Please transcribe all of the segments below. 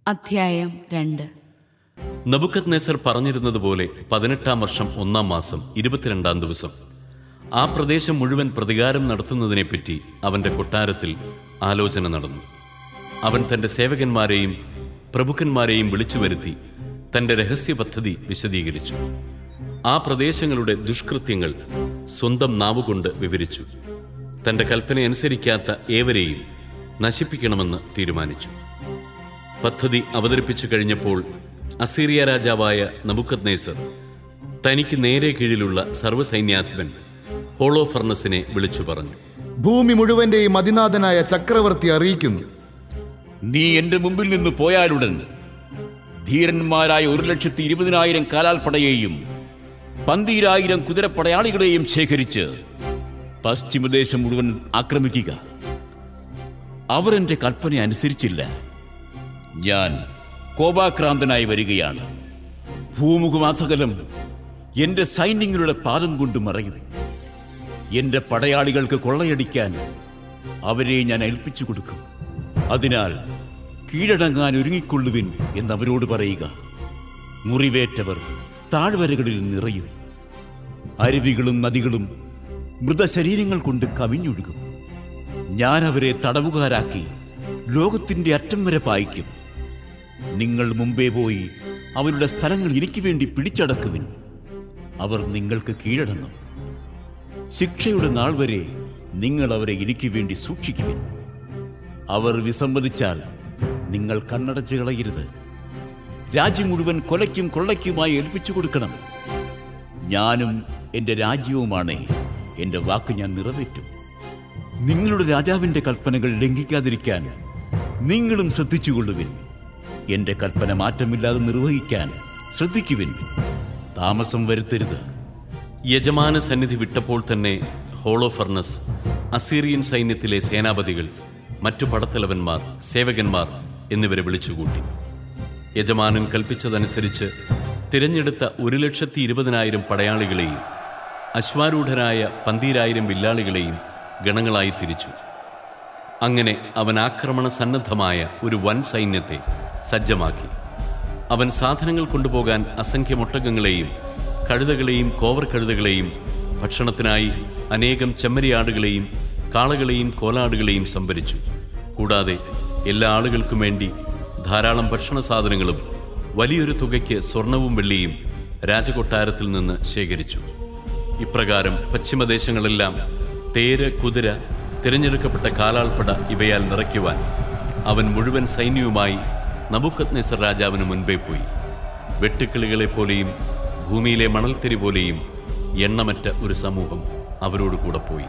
അധ്യായം രണ്ട് നബുക്കത് നെസർ പറഞ്ഞിരുന്നതുപോലെ പതിനെട്ടാം വർഷം ഒന്നാം മാസം ഇരുപത്തിരണ്ടാം ദിവസം ആ പ്രദേശം മുഴുവൻ പ്രതികാരം നടത്തുന്നതിനെപ്പറ്റി അവന്റെ കൊട്ടാരത്തിൽ ആലോചന നടന്നു അവൻ തന്റെ സേവകന്മാരെയും പ്രഭുക്കന്മാരെയും വിളിച്ചു വരുത്തി തന്റെ രഹസ്യ പദ്ധതി വിശദീകരിച്ചു ആ പ്രദേശങ്ങളുടെ ദുഷ്കൃത്യങ്ങൾ സ്വന്തം നാവുകൊണ്ട് വിവരിച്ചു തന്റെ കൽപ്പന അനുസരിക്കാത്ത ഏവരെയും നശിപ്പിക്കണമെന്ന് തീരുമാനിച്ചു പദ്ധതി അവതരിപ്പിച്ചു കഴിഞ്ഞപ്പോൾ അസീറിയ രാജാവായ നബുക്കത് നേസർ തനിക്ക് നേരെ കീഴിലുള്ള സർവ്വസൈന്യാധിപൻ ഹോളോ ഫർണസിനെ വിളിച്ചു പറഞ്ഞു ഭൂമി മുഴുവന്റെയും അതിനാഥനായ ചക്രവർത്തി അറിയിക്കുന്നു നീ എന്റെ മുമ്പിൽ നിന്ന് പോയാലുടൻ ധീരന്മാരായ ഒരു ലക്ഷത്തി ഇരുപതിനായിരം കാലാൽപ്പടയെയും പന്തീരായിരം കുതിരപ്പടയാളികളെയും ശേഖരിച്ച് പശ്ചിമദേശം മുഴുവൻ ആക്രമിക്കുക അവർ എന്റെ കൽപ്പന അനുസരിച്ചില്ല ഞാൻ കോപാക്രാന്തനായി വരികയാണ് ഭൂമുഖമാസകലം എന്റെ സൈന്യങ്ങളുടെ പാദം കൊണ്ട് മറയും എന്റെ പടയാളികൾക്ക് കൊള്ളയടിക്കാൻ അവരെ ഞാൻ ഏൽപ്പിച്ചു കൊടുക്കും അതിനാൽ കീഴടങ്ങാൻ ഒരുങ്ങിക്കൊള്ളുവിൻ എന്നവരോട് പറയുക മുറിവേറ്റവർ താഴ്വരകളിൽ നിറയും അരുവികളും നദികളും മൃതശരീരങ്ങൾ കൊണ്ട് കവിഞ്ഞൊഴുകും ഞാൻ അവരെ തടവുകാരാക്കി ലോകത്തിന്റെ അറ്റം വരെ പായിക്കും നിങ്ങൾ മുമ്പേ പോയി അവരുടെ സ്ഥലങ്ങൾ എനിക്ക് വേണ്ടി പിടിച്ചടക്കുവിൻ അവർ നിങ്ങൾക്ക് കീഴടങ്ങും ശിക്ഷയുടെ നാൾ വരെ നിങ്ങൾ അവരെ എനിക്ക് വേണ്ടി സൂക്ഷിക്കുവിൻ അവർ വിസമ്മതിച്ചാൽ നിങ്ങൾ കണ്ണടച്ച് കളയരുത് രാജ്യം മുഴുവൻ കൊലയ്ക്കും കൊള്ളയ്ക്കുമായി ഏൽപ്പിച്ചു കൊടുക്കണം ഞാനും എൻ്റെ രാജ്യവുമാണ് എൻ്റെ വാക്ക് ഞാൻ നിറവേറ്റും നിങ്ങളുടെ രാജാവിൻ്റെ കൽപ്പനകൾ ലംഘിക്കാതിരിക്കാൻ നിങ്ങളും ശ്രദ്ധിച്ചുകൊള്ളുവിൻ എൻ്റെ കൽപ്പന മാറ്റമില്ലാതെ നിർവഹിക്കാൻ ശ്രദ്ധിക്കുവിൻ താമസം വരുത്തരുത് യജമാന സന്നിധി വിട്ടപ്പോൾ തന്നെ ഹോളോ ഫർണസ് അസീറിയൻ സൈന്യത്തിലെ സേനാപതികൾ മറ്റു പടത്തലവന്മാർ സേവകന്മാർ എന്നിവരെ വിളിച്ചുകൂട്ടി യജമാനൻ കൽപ്പിച്ചതനുസരിച്ച് തിരഞ്ഞെടുത്ത ഒരു ലക്ഷത്തി ഇരുപതിനായിരം പടയാളികളെയും അശ്വാരൂഢരായ പന്തീരായിരം വില്ലാളികളെയും ഗണങ്ങളായി തിരിച്ചു അങ്ങനെ അവൻ ആക്രമണ സന്നദ്ധമായ ഒരു വൻ സൈന്യത്തെ സജ്ജമാക്കി അവൻ സാധനങ്ങൾ കൊണ്ടുപോകാൻ അസംഖ്യം ഒട്ടകങ്ങളെയും കഴുതകളെയും കോവർ കഴുതകളെയും ഭക്ഷണത്തിനായി അനേകം ചെമ്മരിയാടുകളെയും കാളകളെയും കോലാടുകളെയും സംഭരിച്ചു കൂടാതെ എല്ലാ ആളുകൾക്കും വേണ്ടി ധാരാളം ഭക്ഷണ സാധനങ്ങളും വലിയൊരു തുകയ്ക്ക് സ്വർണവും വെള്ളിയും രാജകൊട്ടാരത്തിൽ നിന്ന് ശേഖരിച്ചു ഇപ്രകാരം പശ്ചിമദേശങ്ങളെല്ലാം തേര് കുതിര തിരഞ്ഞെടുക്കപ്പെട്ട കാലാൾപ്പട ഇവയാൽ നിറയ്ക്കുവാൻ അവൻ മുഴുവൻ സൈന്യവുമായി നബുക്കത് നെസർ രാജാവിന് മുൻപേ പോയി വെട്ടുക്കിളികളെപ്പോലെയും ഭൂമിയിലെ മണൽത്തിരി പോലെയും എണ്ണമറ്റ ഒരു സമൂഹം അവരോട് കൂടെ പോയി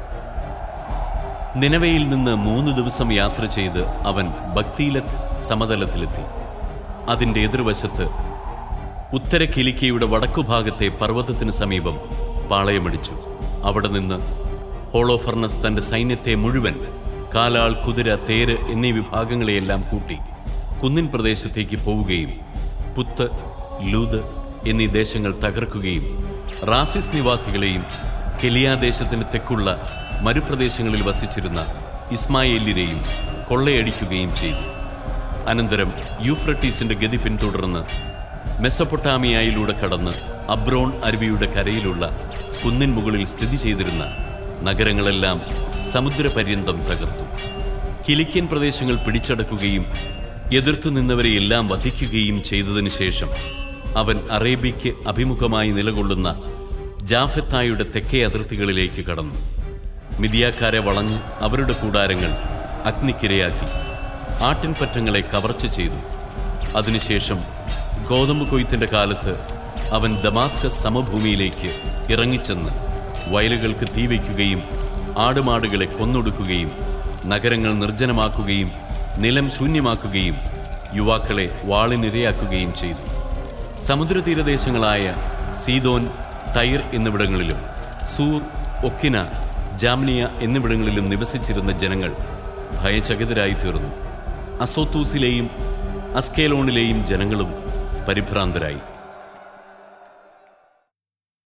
നിലവയിൽ നിന്ന് മൂന്ന് ദിവസം യാത്ര ചെയ്ത് അവൻ ഭക്തിയിലത്ത് സമതലത്തിലെത്തി അതിൻ്റെ എതിർവശത്ത് ഉത്തര കിലിക്കയുടെ വടക്കുഭാഗത്തെ പർവ്വതത്തിന് സമീപം പാളയമടിച്ചു അവിടെ നിന്ന് ഹോളോഫർണസ് തന്റെ സൈന്യത്തെ മുഴുവൻ കാലാൾ കുതിര തേര് എന്നീ വിഭാഗങ്ങളെയെല്ലാം കൂട്ടി കുന്നിൻ പ്രദേശത്തേക്ക് പോവുകയും പുത്ത് ലൂത് എന്നീ ദേശങ്ങൾ തകർക്കുകയും റാസിസ് നിവാസികളെയും കെലിയാദേശത്തിന് തെക്കുള്ള മരുപ്രദേശങ്ങളിൽ വസിച്ചിരുന്ന ഇസ്മായേലിനെയും കൊള്ളയടിക്കുകയും ചെയ്തു അനന്തരം യൂഫ്രട്ടീസിന്റെ ഗതി പിന്തുടർന്ന് മെസ്സപ്പൊട്ടാമിയയിലൂടെ കടന്ന് അബ്രോൺ അരുവിയുടെ കരയിലുള്ള കുന്നിൻ മുകളിൽ സ്ഥിതി ചെയ്തിരുന്ന നഗരങ്ങളെല്ലാം സമുദ്രപര്യന്തം തകർത്തു കിലിക്കൻ പ്രദേശങ്ങൾ പിടിച്ചടക്കുകയും എതിർത്തു നിന്നവരെയെല്ലാം വധിക്കുകയും ചെയ്തതിനു ശേഷം അവൻ അറേബ്യയ്ക്ക് അഭിമുഖമായി നിലകൊള്ളുന്ന ജാഫത്തായുടെ തെക്കേ അതിർത്തികളിലേക്ക് കടന്നു മിതിയാക്കാരെ വളഞ്ഞ് അവരുടെ കൂടാരങ്ങൾ അഗ്നിക്കിരയാക്കി ആട്ടിൻപറ്റങ്ങളെ കവർച്ച ചെയ്തു അതിനുശേഷം ഗോതമ്പ് കൊയ്ത്തിന്റെ കാലത്ത് അവൻ ദമാസ്കസ് സമഭൂമിയിലേക്ക് ഇറങ്ങിച്ചെന്ന് വയലുകൾക്ക് തീവയ്ക്കുകയും ആടുമാടുകളെ കൊന്നൊടുക്കുകയും നഗരങ്ങൾ നിർജ്ജനമാക്കുകയും നിലം ശൂന്യമാക്കുകയും യുവാക്കളെ വാളിനിരയാക്കുകയും ചെയ്തു സമുദ്രതീരദേശങ്ങളായ സീതോൻ തൈർ എന്നിവിടങ്ങളിലും സൂർ ഒക്കിന ജാംനിയ എന്നിവിടങ്ങളിലും നിവസിച്ചിരുന്ന ജനങ്ങൾ ഭയചകിതരായി തീർന്നു അസോത്തൂസിലെയും അസ്കേലോണിലെയും ജനങ്ങളും പരിഭ്രാന്തരായി